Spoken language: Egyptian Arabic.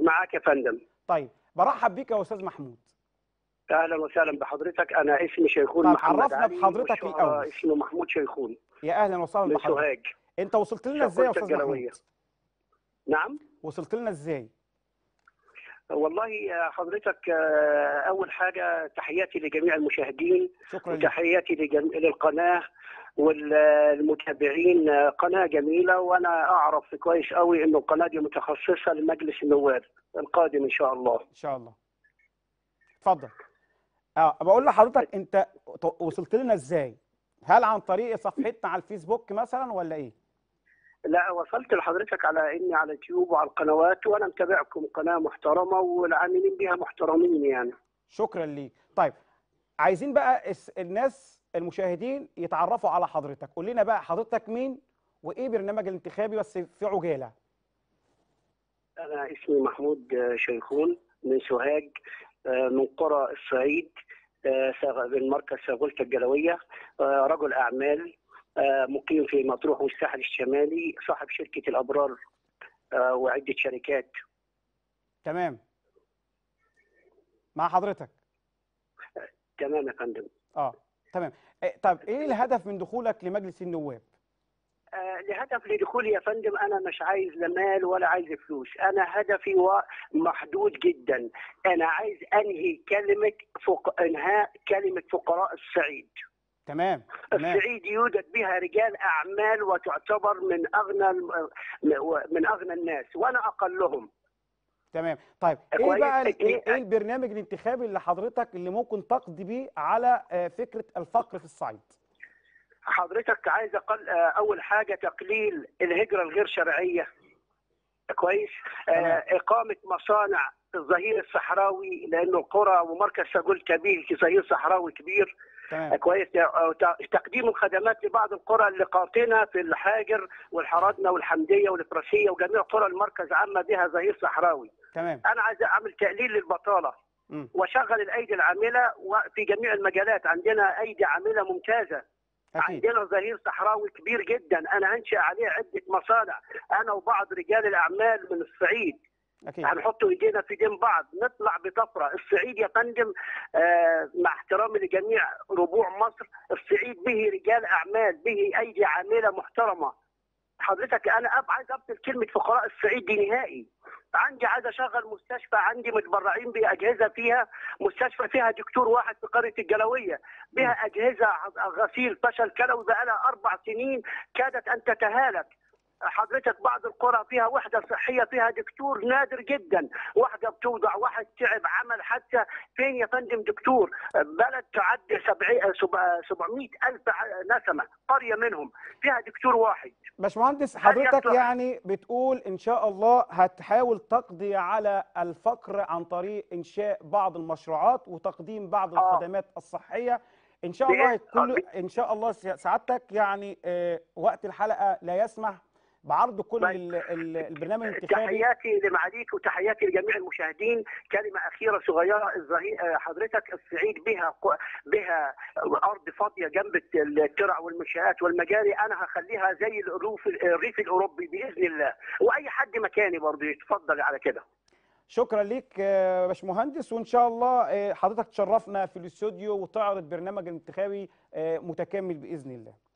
معاك يا فندم طيب برحب بيك يا استاذ محمود اهلا وسهلا بحضرتك انا اسمي شيخون طب محمد عرفنا علي بحضرتك والشهرة الأول. اسمه محمود شيخون يا اهلا وسهلا من بحضرتك سوهاج انت وصلت لنا ازاي يا شقة استاذ الجلوية. محمود نعم وصلت لنا ازاي والله يا حضرتك آه، اول حاجه تحياتي لجميع المشاهدين شكرا لك وتحياتي لجم... للقناه والمتابعين آه، قناه جميله وانا اعرف كويس قوي انه القناه دي متخصصه لمجلس النواب القادم ان شاء الله ان شاء الله اتفضل اه بقول لحضرتك انت ت- وصلت لنا ازاي هل عن طريق صفحتنا على الفيسبوك مثلا ولا ايه لا وصلت لحضرتك على اني على اليوتيوب وعلى القنوات وانا متابعكم قناه محترمه والعاملين بها محترمين يعني شكرا ليك طيب عايزين بقى الس- الناس المشاهدين يتعرفوا على حضرتك قول لنا بقى حضرتك مين وايه برنامج الانتخابي بس في عجاله انا اسمي محمود آه، شيخون من سوهاج آه، من قرى الصعيد آه، ساغ- من مركز ساغولة الجلويه آه، رجل اعمال آه، مقيم في مطروح والساحل الشمالي صاحب شركه الابرار آه، وعده شركات تمام مع حضرتك تمام يا فندم اه تمام إيه طب ايه الهدف من دخولك لمجلس النواب آه، لهدف لدخولي يا فندم انا مش عايز لا مال ولا عايز فلوس انا هدفي وا- محدود جدا انا عايز انهي كلمه فق... انهاء كلمه فقراء الصعيد تمام تمام الصعيد يوجد بها رجال اعمال وتعتبر من اغنى الم- من اغنى الناس وانا اقلهم تمام طيب ايه كويس. بقى ال- إيه- ايه إيه البرنامج الانتخابي اللي حضرتك اللي ممكن تقضي بيه على آه، فكره الفقر في الصعيد حضرتك عايز أقل... آه، اول حاجه تقليل الهجره الغير شرعيه كويس تمام. آه، اقامه مصانع الظهير الصحراوي لانه القرى ومركز سجول كبير في ظهير صحراوي كبير تمام كويس آه، ت- تقديم الخدمات لبعض القرى اللي قاطنه في الحاجر والحرادنه والحمديه والافراسيه وجميع قرى المركز عامه بها ظهير صحراوي تمام انا عايز اعمل تقليل للبطاله مم. واشغل الايدي العامله وفي جميع المجالات عندنا ايدي عامله ممتازه اكيد عندنا ظهير صحراوي كبير جدا انا هنشئ عليه عده مصانع انا وبعض رجال الاعمال من الصعيد اكيد هنحط ايدينا في ايدين بعض نطلع بطفره الصعيد يا فندم آه مع احترامي لجميع ربوع مصر الصعيد به رجال اعمال به ايدي عامله محترمه حضرتك انا أب عايز ابطل كلمه فقراء الصعيد دي نهائي عندي عايز اشغل مستشفى عندي متبرعين باجهزه فيها مستشفى فيها دكتور واحد في قريه الجلويه بها اجهزه غسيل فشل كلوي بقالها اربع سنين كادت ان تتهالك حضرتك بعض القرى فيها وحده صحيه فيها دكتور نادر جدا واحده بتوضع واحد تعب عمل حتى فين يا فندم دكتور بلد تعدي 700 الف نسمه قريه منهم فيها دكتور واحد باشمهندس هل حضرتك يصلح- يعني بتقول ان شاء الله هتحاول تقضي على الفقر عن طريق انشاء بعض المشروعات وتقديم بعض آه. الخدمات الصحيه ان شاء الله بإذن- كل آه، ان شاء الله سع- سعادتك يعني آه، وقت الحلقه لا يسمح بعرض كل طيب. ال- ال- البرنامج الانتخابي تحياتي لمعاليك وتحياتي لجميع المشاهدين كلمة أخيرة صغيرة الظهي- آه، حضرتك الصعيد بها ق- بها أرض فاضية جنب الترع والمنشآت والمجاري أنا هخليها زي الريف الريف الأوروبي بإذن الله وأي حد مكاني برضه يتفضل على كده شكرا ليك آه، باشمهندس وان شاء الله آه، حضرتك تشرفنا في الاستوديو وتعرض برنامج انتخابي آه، متكامل باذن الله